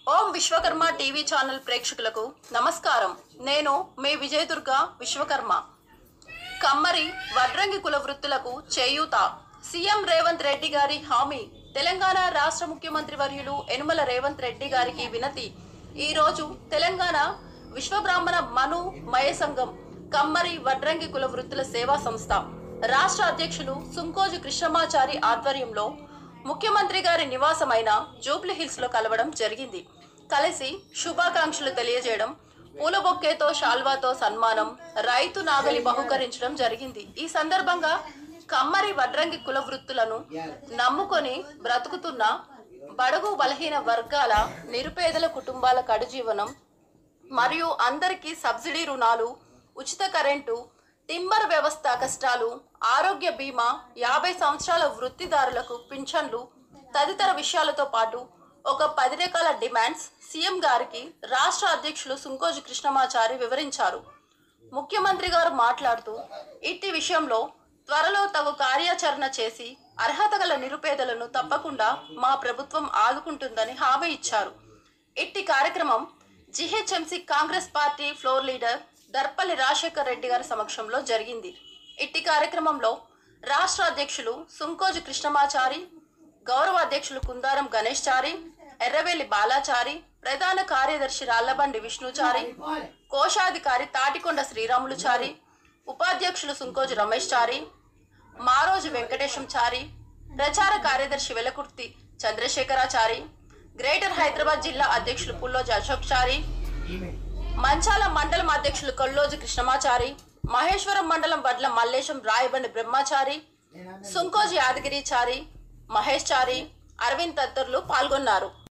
ఓం Vishwakarma TV channel ప్రేక్షకులకు నమస్కారం నేను మీ విజయదుర్గ విశ్వకర్మ కమ్మరి వడ్రంగి కుల వృత్తులకు చేయూత సీఎం రేవంత్ రెడ్డి గారి హామీ తెలంగాణ రాష్ట్ర ముఖ్యమంత్రి వర్యులు యనుమల రేవంత్ రెడ్డి గారికి వినతి ఈ రోజు తెలంగాణ విశ్వబ్రాహ్మణ మను మయ సంఘం కమ్మరి వడ్రంగి కుల వృత్తుల సేవా సంస్థ రాష్ట్ర అధ్యక్షులు సుంకోజు కృష్ణమాచారి ఆధ్వర్యంలో ముఖ్యమంత్రి గారి నివాసమైన జూబ్లీ హిల్స్ లో కలవడం జరిగింది కలిసి శుభాకాంక్షలు తెలియజేయడం పూల బొక్కేతో శాల్వాతో సన్మానం రైతు నాగలి బహుకరించడం జరిగింది ఈ సందర్భంగా కమ్మరి వడ్రంగి కుల వృత్తులను నమ్ముకొని బ్రతుకుతున్న బడుగు బలహీన వర్గాల నిరుపేదల కుటుంబాల కడుజీవనం మరియు అందరికీ సబ్సిడీ రుణాలు ఉచిత కరెంటు టింబర్ వ్యవస్థ కష్టాలు ఆరోగ్య బీమా యాభై సంవత్సరాల వృత్తిదారులకు పింఛన్లు తదితర విషయాలతో పాటు ఒక పది రకాల డిమాండ్స్ సీఎం గారికి రాష్ట్ర అధ్యక్షులు సుంకోజు కృష్ణమాచారి వివరించారు ముఖ్యమంత్రి గారు మాట్లాడుతూ ఇట్టి విషయంలో త్వరలో తగు కార్యాచరణ చేసి అర్హత గల నిరుపేదలను తప్పకుండా మా ప్రభుత్వం ఆదుకుంటుందని హామీ ఇచ్చారు ఇట్టి కార్యక్రమం GHMC Congress party floor leader Darpalli Rajasekhar Reddy గారి సమక్షంలో జరిగింది ఇట్టి కార్యక్రమంలో రాష్ట్ర అధ్యక్షులు సుంకోజు కృష్ణమాచారి గౌరవ అధ్యక్షులు కుందారం గణేష్ చారి ఎర్రవెల్లి బాలాచారి ప్రధాన కార్యదర్శి రాళ్లబండి విష్ణుచారి కోశాధికారి తాటికొండ శ్రీరాములు చారి ఉపాధ్యక్షులు సుంకోజు రమేష్ చారి మారోజు వెంకటేశం చారి ప్రచార కార్యదర్శి వెలకుర్తి చంద్రశేఖరాచారి గ్రేటర్ హైదరాబాద్ జిల్లా అధ్యక్షులు పుల్లోజు అశోక్ చారి మంచాల మండలం అధ్యక్షులు కొల్లోజు కృష్ణమాచారి మహేశ్వరం మండలం వడ్ల మల్లేశం రాయబండి బ్రహ్మచారి సుంకోజు యాదగిరి చారి మహేష్ చారి అరవింద్ తదితరులు పాల్గొన్నారు